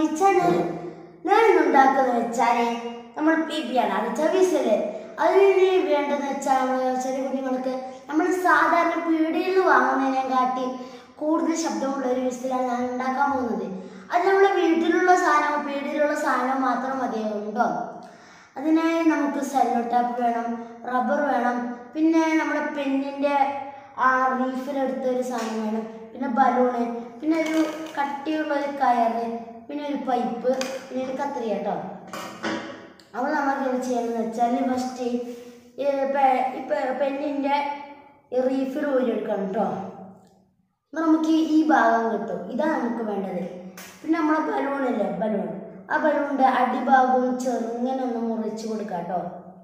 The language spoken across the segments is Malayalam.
മൈ ചാനൽ ഞാൻ ഇന്ന് ഉണ്ടാക്കുന്നത് വെച്ചാല് നമ്മൾ പി പി ആണ് അത് ചവീസല് അതിന് വേണ്ടതെന്ന് വെച്ചാൽ നമ്മൾ ചെറിയ കുഞ്ഞുങ്ങൾക്ക് നമ്മൾ സാധാരണ പീടിയിൽ നിന്ന് വാങ്ങുന്നതിനെ കാട്ടി കൂടുതൽ ശബ്ദമുള്ള ഒരു വിസിലാണ് ഞാൻ ഉണ്ടാക്കാൻ പോകുന്നത് അത് നമ്മളെ വീട്ടിലുള്ള സാധനം പീടിയിലുള്ള സാധനം മാത്രം മതിയാകും കേട്ടോ അതിനായി നമുക്ക് സെല്ലോ ടാപ്പ് വേണം റബ്ബർ വേണം പിന്നെ നമ്മുടെ പെന്നിൻ്റെ ആ റീഫിലെടുത്ത ഒരു സാധനം വേണം പിന്നെ ബലൂണ് പിന്നെ ഒരു കട്ടിയുള്ള ഒരു കയറ് പിന്നെ ഒരു പൈപ്പ് പിന്നെ ഒരു കത്രിക കേട്ടോ അപ്പോൾ നമുക്ക് എന്ത് ചെയ്യണമെന്ന് വെച്ചാൽ ഫസ്റ്റ് ഇപ്പം പെന്നിൻ്റെ റീഫിൽ ഊരിയെടുക്കണം കേട്ടോ എന്നാൽ നമുക്ക് ഈ ഭാഗം കിട്ടും ഇതാണ് നമുക്ക് വേണ്ടത് പിന്നെ നമ്മളെ ബലൂണില്ലേ ബലൂൺ ആ ബലൂണിൻ്റെ അടിഭാഗവും ചെറുങ്ങനെ ഒന്ന് മുറിച്ച് കൊടുക്കാം കേട്ടോ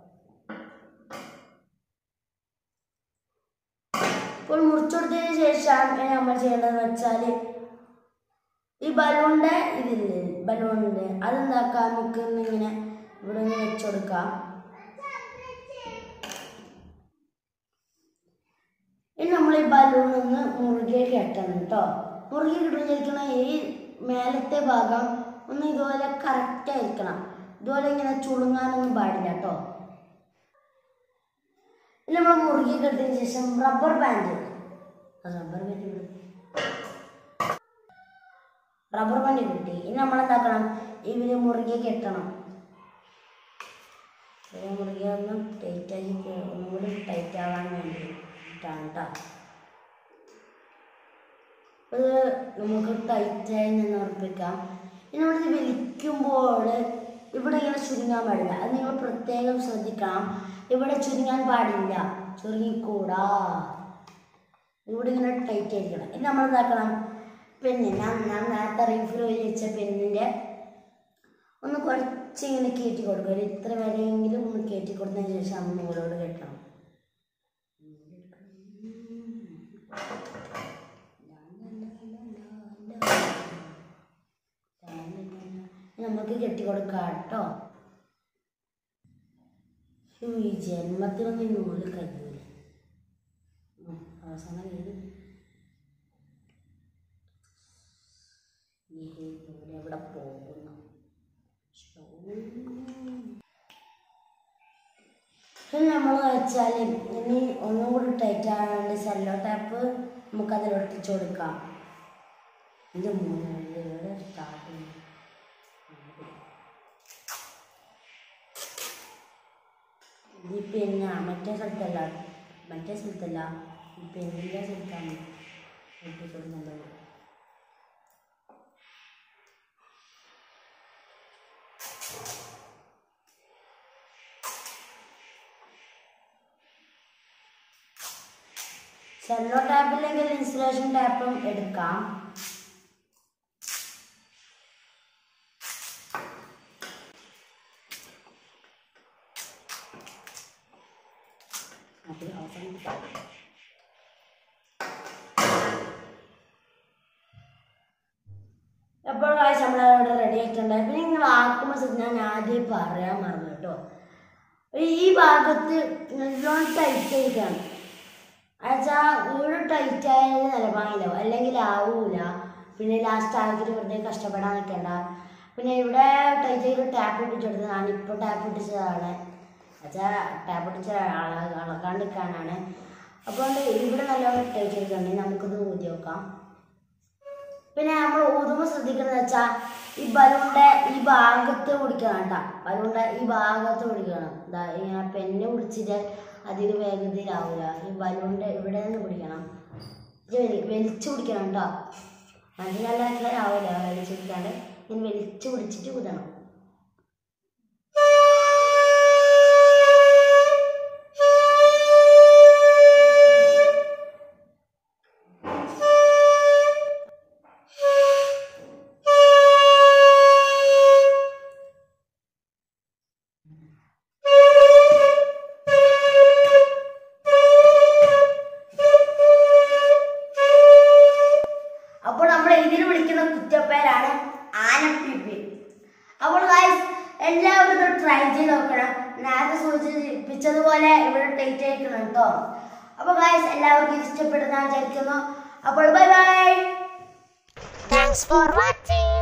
ഇപ്പോൾ മുറിച്ചു കൊടുത്തതിന് ശേഷം ഇനി നമ്മൾ ചെയ്യേണ്ടതെന്ന് വെച്ചാൽ ഈ ബലൂണിൻ്റെ ഇതില്ലേ ബലൂണിൻ്റെ അതെന്താക്കാം നമുക്ക് ഇങ്ങനെ ഇവിടെ ഒന്ന് വെച്ച് കൊടുക്കാം ഇനി നമ്മൾ ഈ ബലൂൺ ഒന്ന് മുറുകെ കെട്ടണം കേട്ടോ മുറുകെ കിട്ടുന്ന ഈ മേലത്തെ ഭാഗം ഒന്ന് ഇതുപോലെ കറക്റ്റ് ആയിരിക്കണം ഇതുപോലെ ഇങ്ങനെ ചുളുങ്ങാനൊന്നും പാടില്ല കേട്ടോ ഇനി നമ്മൾ മുറുകെ കെട്ടിയതിന് ശേഷം rubber band rubber band rubber band കിട്ടി ഇനി നമ്മൾ എന്താക്കണം ഇവര് മുറുകെ കെട്ടണം ഇവരെ മുറുകെ ഒന്ന് ടൈറ്റ് ആക്കി ഒന്നും കൂടി ടൈറ്റ് ആവാൻ വേണ്ടിയിട്ടാണ് കേട്ടോ അത് നമുക്ക് ടൈറ്റായി നിന്ന് ഉറപ്പിക്കാം ഇനി നമ്മളിത് വലിക്കുമ്പോൾ ഇവിടെ ഇങ്ങനെ ചുരുങ്ങാൻ പാടില്ല അത് നിങ്ങൾ പ്രത്യേകം ശ്രദ്ധിക്കണം ഇവിടെ ചുരുങ്ങാൻ പാടില്ല ചുരുങ്ങിക്കൂടാ ഇവിടെ ഇങ്ങനെ ടൈറ്റ് ആയിരിക്കണം ഇനി നമ്മൾ എന്താക്കണം പെണ്ണ് ഞാൻ ഞാൻ നേരത്തെ റീഫിൽ വെച്ച പെണ്ണിൻ്റെ ഒന്ന് കുറച്ച് ഇങ്ങനെ കയറ്റി കൊടുക്കുക ഒരു ഇത്ര വരെയെങ്കിലും ഒന്ന് കയറ്റി കൊടുത്തതിന് ശേഷം നമ്മൾ നൂലോട് കെട്ടണം നമുക്ക് കെട്ടി കൊടുക്കാം കേട്ടോ ഈ ജന്മത്തിലൊന്നും ഈ നൂല് കഴിയൂല ഉം, അവസാനം ഏത് ഈ നൂല് എവിടെ പോകുന്നു ശോ. ഇനി നമ്മൾ വെച്ചാൽ ഇനി ഒന്നും കൂടി ടൈറ്റ് ആകാൻ വേണ്ടി സെല്ലോ ടാപ്പ് നമുക്ക് അതിൽ ഒട്ടിച്ചു കൊടുക്കാം ഇത് മൂന്ന് സ്റ്റാർട്ട് ചെയ്യും ഈ പിന്നെ മറ്റേ സ്ഥലത്തല്ല മറ്റേ സ്ഥലത്തല്ല ഈ പെണ്ണിൻ്റെ സ്ഥലത്താണ് ഒട്ടിച്ചുകൊടുക്കുന്നത് സെല്ലോ ടാപ്പില്ലെങ്കിൽ ഇൻസുലേഷൻ ടാപ്പും എടുക്കാം അത് അവസാനം എപ്പോഴും കാഴ്ച നമ്മളവിടെ റെഡി ആയിട്ടുണ്ട് പിന്നെ നിങ്ങൾ ആക്കുമ്പോൾ ശ്രദ്ധിച്ചാൽ ഞാൻ ആദ്യം പറയാൻ മറന്നു കേട്ടോ ഈ ഭാഗത്ത് നല്ലോണം ടൈറ്റ് ചെയ്യിക്കണം എന്നുവെച്ചാൽ വീട് ടൈറ്റ് ആയാലും നിലപാങ്ങില്ല അല്ലെങ്കിൽ ആവൂല പിന്നെ ലാസ്റ്റ് ആക്കിയിട്ട് വെറുതെ കഷ്ടപ്പെടാൻ നിൽക്കണ്ട പിന്നെ ഇവിടെ ടൈറ്റ് ചെയ്ത് ടാപ്പ് ഇട്ടിച്ചെടുത്ത് ഞാനിപ്പോൾ ടാപ്പ് ഇട്ടിച്ചതാണ് എന്നുവെച്ചാൽ ടാപ്പ് ഇട്ടിച്ച അളക്കാണ്ട് നിൽക്കാനാണ് അപ്പോൾ ഇവിടെ നല്ലോണം ടൈറ്റ് ചെയ്തിട്ടുണ്ടെങ്കിൽ നമുക്കിത് ഊതി നോക്കാം പിന്നെ നമ്മൾ ഊതുമ്പോൾ ശ്രദ്ധിക്കുന്നത് വെച്ചാൽ ഈ ബലൂണിൻ്റെ ഈ ഭാഗത്ത് പിടിക്കണം കേട്ടോ ബലൂണിൻ്റെ ഈ ഭാഗത്ത് പിടിക്കണം ഇതാ ഇങ്ങനെ പെന്ന് പിടിച്ചിട്ട് അധികം വേഗതയിലാവില്ല ഈ ബലൂണിൻ്റെ ഇവിടെ നിന്ന് പിടിക്കണം ഇത് വലി- വലിച്ചു പിടിക്കണം കേട്ടോ അത് നല്ല ആവില്ല വലിച്ചു പിടിക്കാണ്ട് ഇങ്ങനെ വലിച്ചു പിടിച്ചിട്ട് ഊതണം അപ്പോൾ നമ്മൾ ഇതിന് വിളിക്കുന്ന കുറ്റപ്പേരാണ് ആനപ്പിപ്പി അപ്പോൾ ഗൈസ് എല്ലാവരും ഇത് ട്രൈ ചെയ്ത് നോക്കണം നേരത്തെ സൂചിപ്പിച്ചതുപോലെ ഇവിടെ ടൈറ്റ് ആയിരിക്കണം കേട്ടോ അപ്പോൾ ഗൈസ് എല്ലാവർക്കും ഇത് ഇഷ്ടപ്പെടുന്ന വിചാരിക്കുന്നു അപ്പോൾ bye bye Thanks for watching.